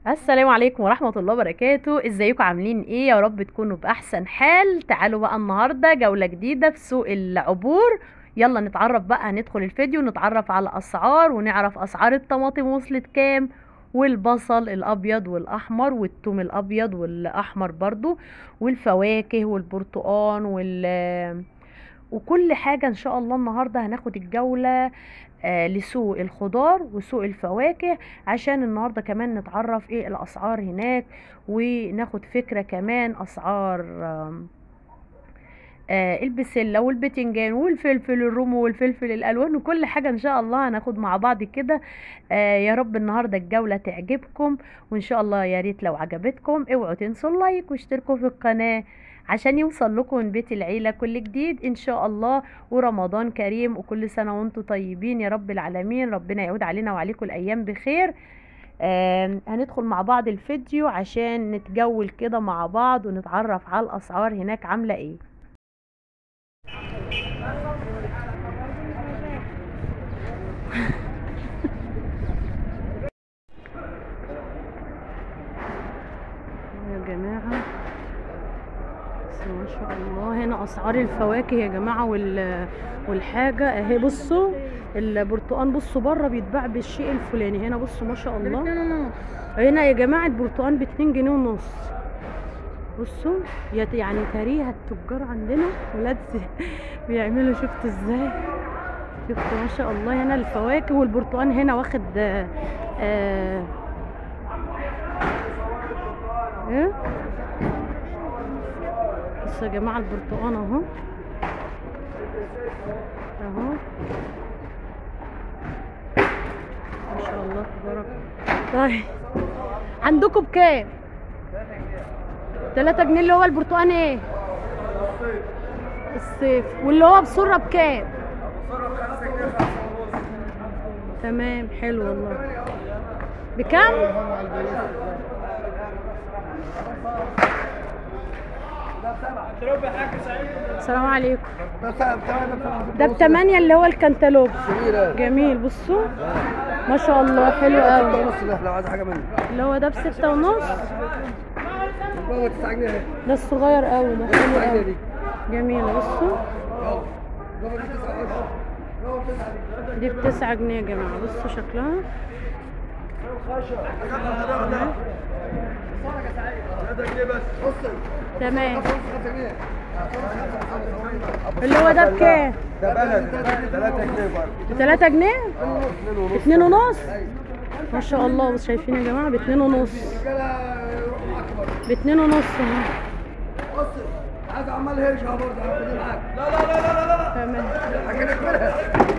السلام عليكم ورحمة الله وبركاته ازيكم عاملين ايه يا رب تكونوا بأحسن حال تعالوا بقى النهاردة جولة جديدة في سوق العبور يلا نتعرف بقى ندخل الفيديو نتعرف على أسعار ونعرف أسعار الطماطم وصلت كام والبصل الأبيض والأحمر والثوم الأبيض والأحمر برضو والفواكه والبرتقان وال وكل حاجة ان شاء الله النهاردة هناخد الجولة آه، لسوق الخضار وسوق الفواكه عشان النهاردة كمان نتعرف ايه الاسعار هناك وناخد فكرة كمان اسعار آم، آه، البسلة والبتنجان والفلفل الرومي والفلفل الالوان وكل حاجة ان شاء الله هناخد مع بعض كده آه، يا رب النهاردة الجولة تعجبكم وان شاء الله يا ريت لو عجبتكم اوعوا تنسوا اللايك واشتركوا في القناة عشان يوصل لكم من بيت العيلة كل جديد ان شاء الله ورمضان كريم وكل سنة وانتم طيبين يا رب العالمين ربنا يعود علينا وعليكم الايام بخير آم، هندخل مع بعض الفيديو عشان نتجول كده مع بعض ونتعرف على الاسعار هناك عاملة ايه يا جماعة بس ما شاء الله هنا اسعار الفواكه يا جماعه وال والحاجه اهي بصوا البرتقال بصوا بره بيتباع بالشيء الفلاني هنا بصوا ما شاء الله هنا يا جماعه البرتقال ب 2 جنيه ونص بصوا يت- يعني تاريها التجار عندنا ولاد بيعملوا شفتوا ازاي شفتوا ما شاء الله هنا الفواكه والبرتقال هنا واخد آه آه ايه بصوا يا جماعة البرتقال اهو اهو ما شاء الله تبارك طيب عندكم بكام؟ 3 جنيه اللي هو البرتقال ايه؟ الصيف واللي هو بسرة بكام؟ تمام حلو والله بكام؟ السلام عليكم ده بتمانية اللي هو الكنتالوب جميل بصوا ما شاء الله حلو قوي نص ده لو عايز حاجه مني اللي هو ده بستة ونص هو 9 جنيه اهي ده الصغير قوي ده حلو 9 جنيه قوي دي جميل بصوا هو دي 9 جنيه هو 9 دي بتسعة جنيه يا جماعة بصوا شكلها 3 جنيه بس بص تمام 5 جنيه اللي هو ده بكام؟ ده بلد 3 جنيه برضه بتلاتة جنيه؟ 2 ونص اتنين ونص ما شاء الله بص شايفين يا جماعة باتنين ونص رجاله يروحوا اكبر باتنين ونص اهو بص عايز عمال هرشه برضه هاخد معاك لا لا لا لا لا لا تمام حاجه نكملها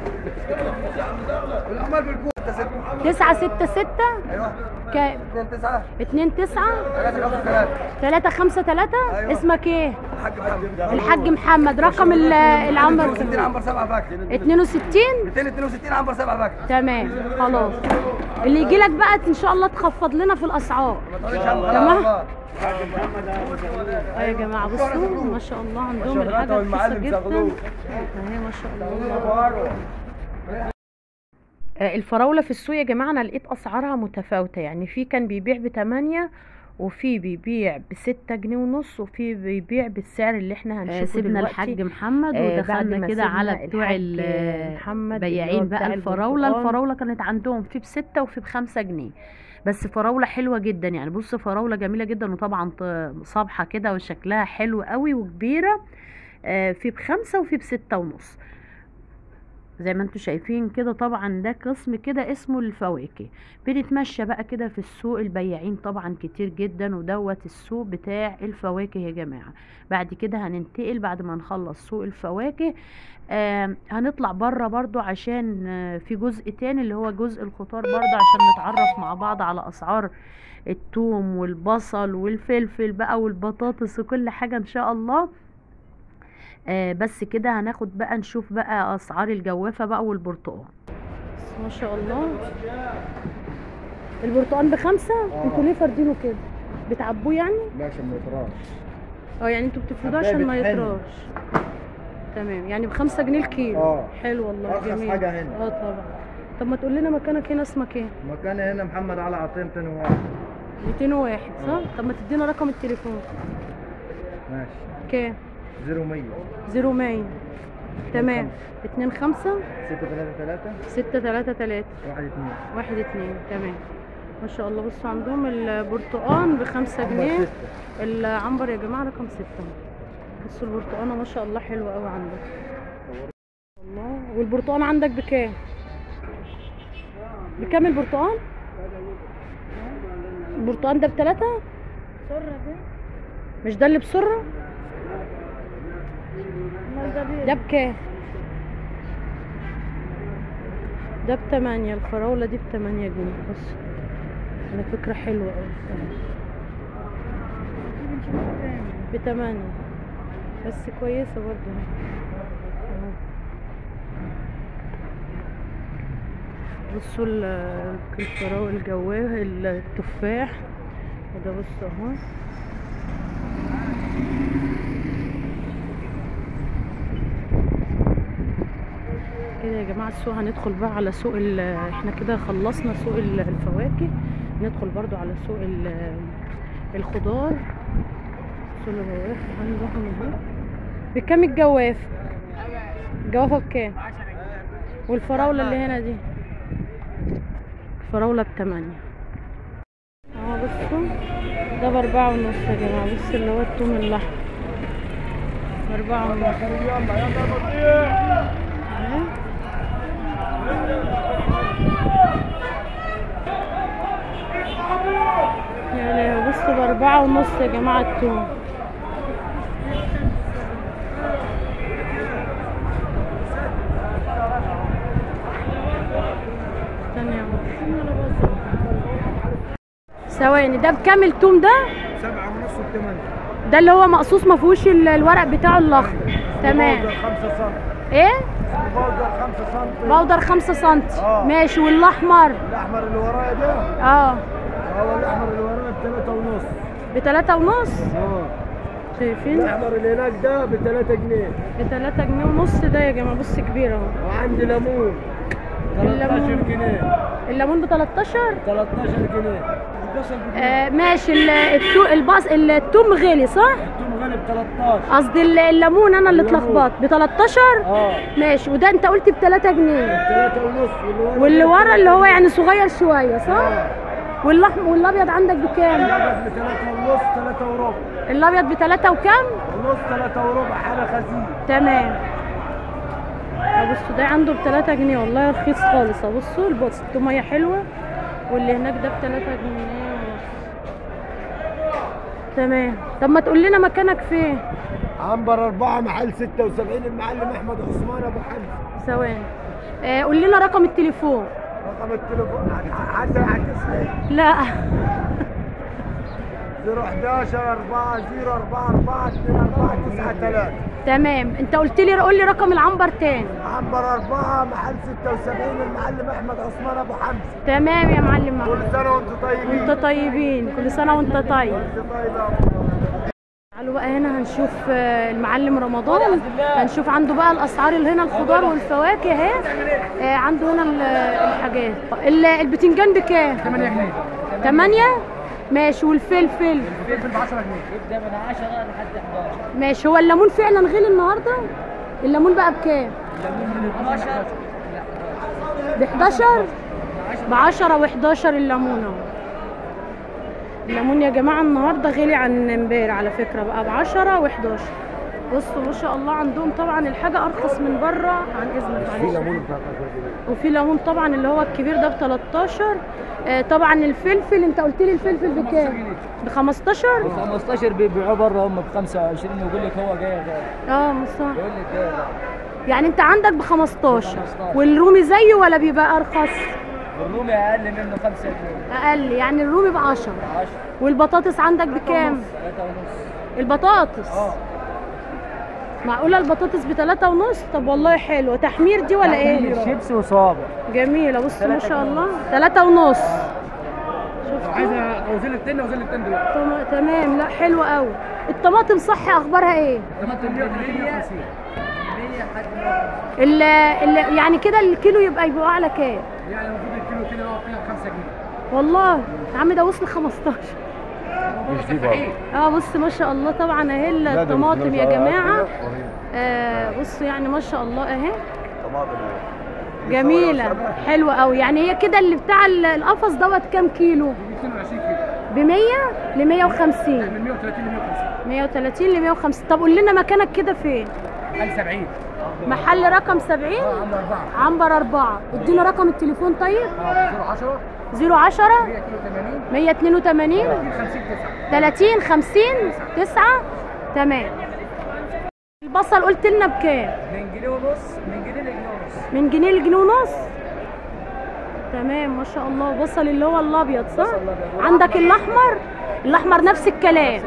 العمال بالكوت ده ست تسعة ستة ستة ايوه كام؟ 2 9 اتنين تسعة 3 5 3 تلاتة خمسة تلاتة أيوة. اسمك ايه؟ الحاج محمد الحاج محمد رقم ال- العنبر 62 عنبر 7 فاكهه 62 262 عنبر 7 فاكهه تمام خلاص اللي يجي لك بقى ان شاء الله تخفض لنا في الاسعار ان شاء الله تمام. الله. اه يا جماعه بصوا ما شاء الله عندهم الحاجه رخيصه جدا اهي ما شاء الله آه، الفراولة في السوق يا جماعة أنا لقيت أسعارها متفاوتة يعني في كان بيبيع بتمانية وفي بيبيع بستة جنيه ونص وفي بيبيع بالسعر اللي احنا هنشوفه آه، سيبنا دلوقتي الحاج محمد آه، بعد ودخلنا ما كده سيبنا على بتوع الحاج ال- محمد اللي هو بياعين بتاع بقى الفراولة البرتقال. الفراولة كانت عندهم في بستة وفي بخمسة جنيه بس فراولة حلوة جدا يعني بص فراولة جميلة جدا وطبعا ط- صابحة كده وشكلها حلو قوي وكبيرة آه، في بخمسة وفي بستة ونص زي ما انتوا شايفين كده طبعا ده قسم كده اسمه الفواكه بنتمشى بقى كده في السوق البياعين طبعا كتير جدا ودوت السوق بتاع الفواكه يا جماعة بعد كده هننتقل بعد ما نخلص سوق الفواكه آه هنطلع بره برضو عشان آه في جزء تاني اللي هو جزء الخضار برضو عشان نتعرف مع بعض على اسعار الثوم والبصل والفلفل بقى والبطاطس وكل حاجة ان شاء الله آه بس كده هناخد بقى نشوف بقى اسعار الجوافة بقى والبرتقال ما شاء الله البرتقال بخمسة انتوا ليه فاردينه كده بتعبوه يعني لا عشان ما يطراش اه يعني انتوا بتفردوه حباية عشان ما بتحن. يطراش تمام يعني بخمسة جنيه الكيلو اه. حلو والله أرخص جميل حاجة هنا. اه طبعا طب ما تقول لنا مكانك هنا اسمك ايه مكاني هنا محمد علي عطيم تاني واحد 201 صح طب ما تدينا رقم التليفون ماشي كام 0100 0100 تمام 25 633 633 12 واحد اتنين تمام ما شاء الله بصوا عندهم البرتقان بخمسة جنيه العنبر يا جماعة رقم ستة بصوا البرتقانة ما شاء الله حلوة قوي عندك الله والبرتقان عندك بكام بكام البرتقان البرتقان ده بتلاتة مش ده اللي بسرة ده بكام ده بتمانية الفراولة دي بتمانية جنيه بص على فكرة حلوة أوي بتمانية بس كويسة برضه أهو. بصوا ال- الفراولة الجواه التفاح وده بصوا اهو كده يا جماعة السوق هندخل بقى على سوق ال- احنا كده خلصنا سوق ال- الفواكه ندخل برضو على سوق ال- الخضار سوق الجواف عندهم اهو بكام الجواف الجوافة بكام والفراولة اللي هنا دي الفراولة بتمانية اهو بصوا ده باربعة ونص يا جماعة بصوا اللي هو التوم الأحمر باربعة ونص اهي. يا لهوي بصوا بأربعة ونص يا جماعة التوم استنى يا بابا. ثواني ده بكام التوم ده؟ سبعة ونص وثمانية ده اللي هو مقصوص ما فيهوش ال- الورق بتاعه الاخضر تمام بودر 5 سم ايه؟ بودر 5 سم بودر خمسة سنتي آه. ماشي والاحمر الأحمر اللي ورايا ده اه هو الأحمر اللي ورايا بثلاثة ونص بتلاتة ونص اه شايفين؟ الأحمر اللي هناك ده بثلاثة جنيه بتلاتة جنيه ونص ده يا جماعة بص كبير اهو وعندي ليمون 13 الليمون. جنيه الليمون ب 13 13 جنيه البصل بجنيه آه ماشي ال- التو الباص التوم غالي صح؟ الثوم غالي ب 13 قصدي ال- الليمون انا اللي الليمون. اتلخبطت ب 13 اه ماشي وده انت قلت ب 3 جنيه ثلاثة ونص واللي ورا واللي ده ورا اللي هو يعني صغير شويه صح؟ اه والاحمر والابيض عندك بكام؟ الأبيض بثلاثة ونص ثلاثة وربع الابيض بتلاتة وكام؟ ونص ثلاثة وربع حاجة خزين تمام بصوا ده عنده بتلاتة جنيه والله رخيص خالص بصوا البص التومية حلوة واللي هناك ده بتلاتة جنيه ونص تمام طب ما تقول لنا مكانك فين عنبر أربعة محل 76 المعلم أحمد عثمان أبو حمزة ثواني آه قول لنا رقم التليفون رقم التليفون حتى هتسأل لا 011 4 04 4 2 4 9 3 تمام انت قلت لي قول لي رقم العنبر تاني عنبر أربعة محل 76 المعلم أحمد عثمان أبو حمزة تمام يا معلم محمود. كل سنة وأنتم طيبين وانت طيبين كل سنة وانت طيب وأنت طيب يا أبو. تعالوا بقى هنا هنشوف آه، المعلم رمضان هنشوف عنده بقى الاسعار اللي هنا الخضار والفواكه اهي آه، عنده هنا ال- الحاجات ال- البتنجان بكام 8 جنيه 8 ماشي والفلفل الفلفل ب 10 جنيه يبدا من 10 لحد 11 ماشي هو الليمون فعلا غلي النهارده الليمون بقى بكام من 12 ب 11 ب 10 و11 الليمون اهو الليمون يا جماعه النهارده غلي عن امبارح على فكره بقى ب 10 و11 بصوا ما شاء الله عندهم طبعا الحاجه ارخص من بره عن اذنك معلش وفي ليمون طبعا اللي هو الكبير ده ب 13 آه طبعا الفلفل انت قلت لي الفلفل بكام ب 15 15 بيبيعوه بره هم ب 25 ويقول لك هو جاي غالي اه مش صح يقول لك جاي غالي يعني انت عندك ب 15 والرومي زيه ولا بيبقى ارخص الرومي اقل منه 5 جنيه اقل يعني الرومي ب 10 10 والبطاطس عندك بكام 3 ونص البطاطس اه معقوله البطاطس ب 3 ونص طب والله حلوه تحمير دي ولا ايه شيبسي وصوابع جميله بص ما تلاتة شاء جنيه. الله 3 ونص عايز اوزن التن اوزن التن دلوقتي تم- تمام لا حلوه قوي الطماطم صح اخبارها ايه طماطم 100 100 100 حد ال ال يعني كده الكيلو يبقى يبقى على كام يعني المفروض الكيلو كده يقف فيها 5 جنيه والله يا عم ده وصل 15 مش دي برضه اه بص ما شاء الله طبعا اهي لا، ده الطماطم بسم يا الله الرحمن جماعه الرحيم. وريني. آه بصوا يعني ما شاء الله اهي طماطم اهي. جميله حلوه قوي يعني هي كده اللي بتاع ال- القفص دوت كام كيلو 22 كيلو ب 100 ل 150 من 130 ل 150 130 ل 150 طب قول لنا مكانك كده فين حال 70 محل رقم 70 عم 4 عنبر 4 ادينا رقم التليفون طيب 10 010 182 182 50 9 30 50 9 تمام البصل قلت لنا بكام من جنيه ونص من جنيه لجنيه ونص من جنيه لجنيه ونص تمام ما شاء الله بصل اللي هو الابيض صح عندك الاحمر الاحمر نفس الكلام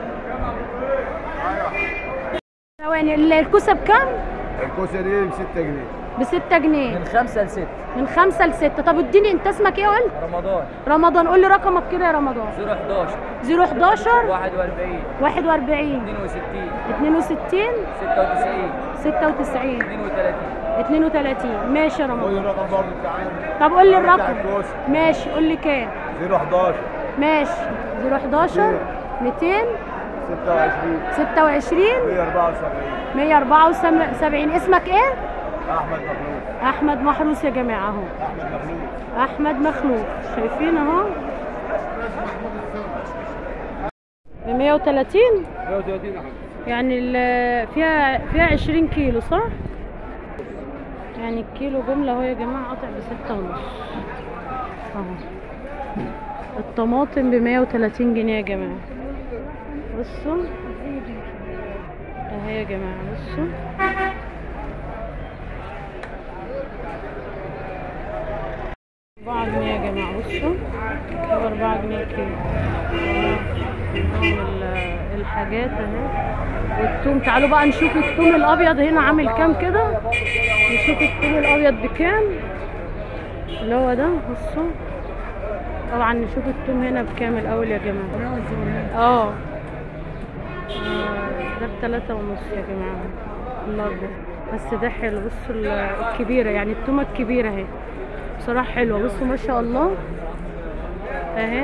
ثواني ال- الكوسه بكام الكوسه دي ب 6 جنيه ب 6 جنيه من خمسة لستة من 5 ل 6 طب اديني انت اسمك ايه قلت رمضان رمضان قول لي رقمك كده يا رمضان 011 011 41 41 62 62 96 96 32 32 ماشي يا قول رمضان لي الرقم برضه بتاعنا طب قول لي بتاع الرقم الكوسه ماشي قول لي كام 011 ماشي 011 200 26 26 174 174 اسمك ايه؟ احمد مخلوق احمد محروس يا جماعه اهو احمد مخلوق احمد مخلوق شايفين اهو ب 130 130 يا حاج يعني ال- فيها فيها 20 كيلو صح؟ يعني الكيلو جملة اهو يا جماعة قاطع بستة ونص اهو الطماطم ب 130 جنيه يا جماعة بصوا اهي يا جماعة بصوا أربعة جنيه يا جماعة بصوا كده أربعة جنيه كيلو نعم ال- الحاجات اهي والثوم تعالوا بقى نشوف الثوم الابيض هنا عامل كام كده نشوف الثوم الابيض بكام اللي هو ده بصوا طبعا نشوف الثوم هنا بكام الاول يا جماعه اه آه، ده بتلاتة ونص يا جماعة الأبيض بس ده حلو بصوا ال- الكبيرة يعني التومة الكبيرة اهي بصراحة حلوة بصوا ما شاء الله اهي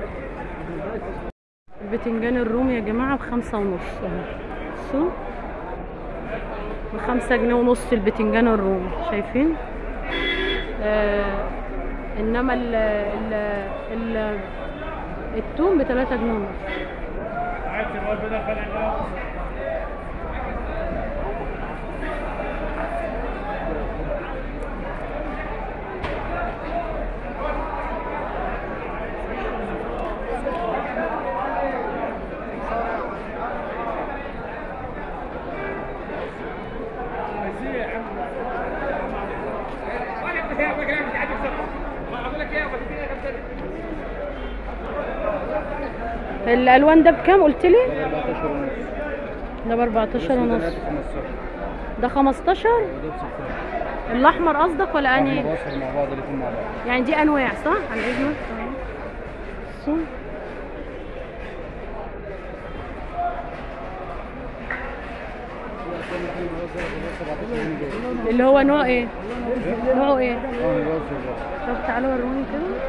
البتنجان الرومي يا جماعة بخمسة ونص اهو بصوا بخمسة جنيه ونص البتنجان الرومي شايفين آه انما ال ال ال التوم بتلاتة جنيه ونص الالوان ده بكام قلت لي ده ب 14 ونص ده 15 الاحمر قصدك ولا انهي مع بعض الاثنين مع بعض يعني دي انواع صح على اذنك صح اللي هو نوع ايه نوعه ايه طب تعالوا وروني كده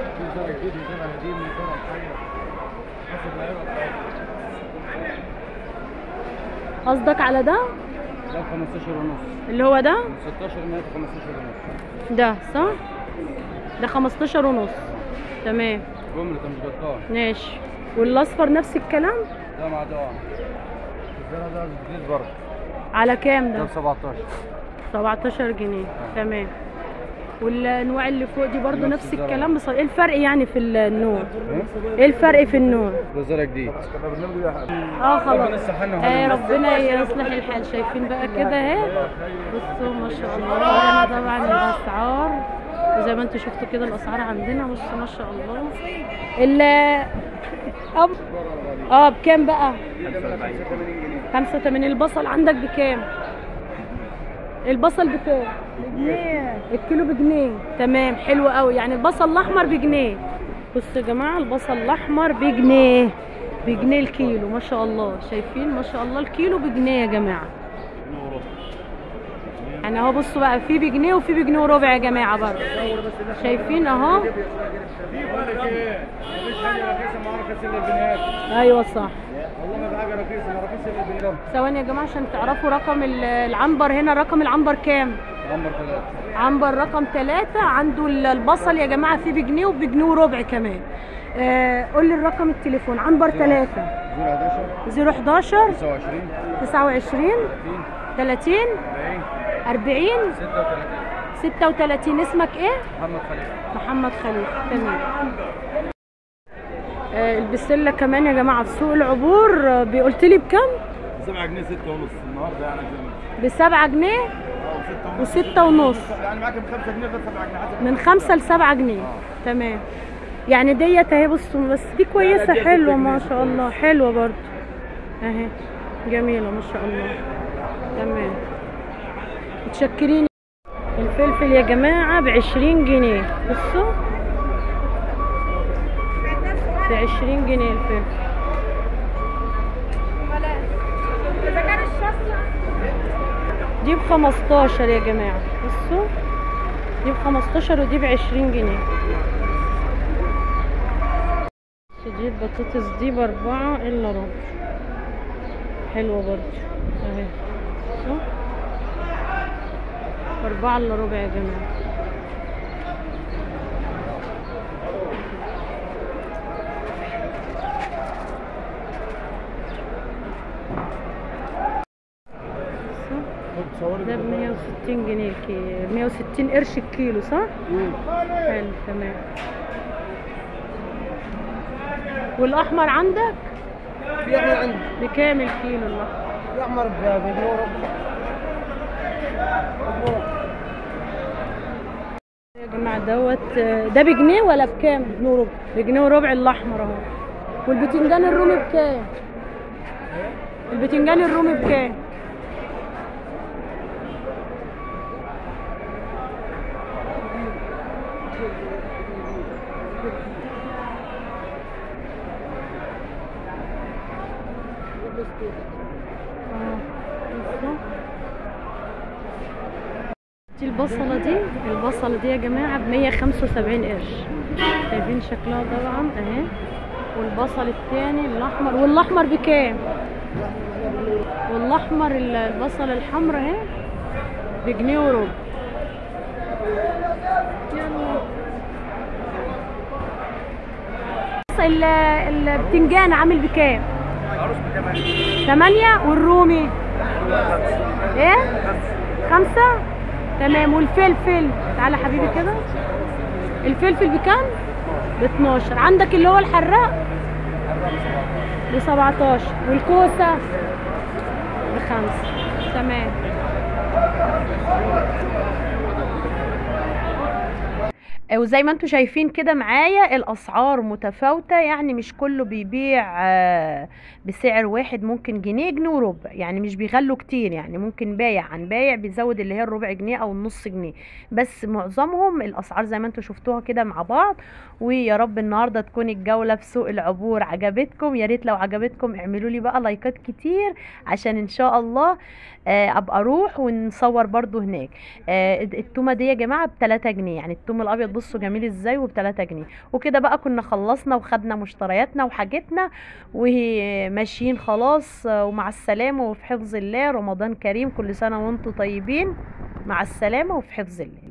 قصدك على ده ده 15 ونص اللي هو ده 16 متر 15 ونص ده صح ده 15 ونص تمام جملة مش قطاع ماشي والاصفر نفس الكلام ده مع ده الزرع ده جديد برضه على كام ده ده ب 17 17 جنيه تمام والانواع اللي فوق دي برضو نفس نفس الزرع. الكلام بس ايه الفرق يعني في النوع ايه الفرق في النوع ده زرع جديد اه خلاص ربنا يصحلنا آه وحالنا. ربنا يصلح الحال شايفين بقى كده اهي بصوا ما شاء الله هنا طبعا الاسعار وزي ما انتم شفتوا كده الاسعار عندنا بصوا ما شاء الله ال أب... اه بكام بقى 85 البصل عندك بكام البصل بكام بجنيه الكيلو بجنيه تمام حلو قوي يعني البصل الاحمر بجنيه بصوا يا جماعه البصل الاحمر بجنيه بجنيه الكيلو ما شاء الله شايفين ما شاء الله الكيلو بجنيه يا جماعه يعني اهو بصوا بقى في بجنيه وفي بجنيه وربع يا جماعه برضه شايفين اهو في بالك ايه؟ مفيش حاجه رخيصه ما رخيص الا البنات ايوه صح والله ما في حاجه رخيصه ما رخيص الا البنات ثواني يا جماعه عشان تعرفوا رقم ال- العنبر هنا رقم العنبر كام عمر ثلاثه عنبر رقم ثلاثة عنده ال- البصل يا جماعة فيه بجنيه وبجنيه وربع كمان آه قول لي الرقم التليفون عنبر ثلاثة 011 011 29 29 30 40 40 36 36 اسمك ايه؟ محمد خليل محمد خليل تمام آه البسلة كمان يا جماعة في سوق العبور آه، قلت لي بكام؟ 7 جنيه 6 ونص النهارده يعني زي ما بسبعة جنيه اه 6 ونص وستة ونص يعني معاك ب 5 جنيه غير 7 جنيه حسب من خمسة لسبعة جنيه تمام يعني ديت اهي بصوا بس دي كويسة ديت حلوة ست ما جنيه، شاء ست الله حلوة برضو اهي جميلة ما شاء الله تمام متشكرين الفلفل يا جماعة بعشرين جنيه بصوا بعشرين جنيه الفلفل دي ب 15 يا جماعة بصوا دي ب 15 ودي ب 20 جنيه بس دي البطاطس دي بأربعة إلا ربع حلوة برضه اهي بصوا بأربعة إلا ربع يا جماعة بصوا ده ب 160 جنيه الكيلو 160 قرش الكيلو صح؟ حلو تمام والأحمر عندك؟ في احمر عندي بكام الكيلو الأحمر؟ في احمر بجنيه وربع يا جماعة دوت ده بجنيه ولا بكام؟ بجنيه وربع بجنيه وربع الأحمر أهو والبتنجان الرومي بكام؟ البتنجان الرومي بكام؟ اه بصوا. دي البصلة دي البصلة دي يا جماعة ب 175 قرش شايفين شكلها طبعا اهي والبصل التاني الأحمر والأحمر بكام؟ والأحمر ال- البصل الحمر اهي بجنيه وربع يلا ال- البتنجان عامل بكام؟ ثمانية والرومي ايه؟ خمسة؟ تمام والفلفل تعالى حبيبي كده الفلفل بكام؟ ب 12 عندك اللي هو الحراق ب 17 والكوسة بخمسة تمام وزي ما انتم شايفين كده معايا الاسعار متفاوته يعني مش كله بيبيع آه، بسعر واحد ممكن جنيه جنيه وربع يعني مش بيغلوا كتير يعني ممكن بايع عن بايع بيزود اللي هي الربع جنيه او النص جنيه بس معظمهم الاسعار زي ما انتم شفتوها كده مع بعض ويا رب النهارده تكون الجوله في سوق العبور عجبتكم يا ريت لو عجبتكم اعملوا لي بقى لايكات كتير عشان ان شاء الله آه، ابقى اروح ونصور برضو هناك آه، التومه دي يا جماعه ب 3 جنيه يعني التوم الابيض بصوا جميل ازاي وب 3 جنيه وكده بقى كنا خلصنا وخدنا مشترياتنا وحاجتنا وماشيين خلاص آه، ومع السلامه وفي حفظ الله رمضان كريم كل سنه وانتم طيبين مع السلامه وفي حفظ الله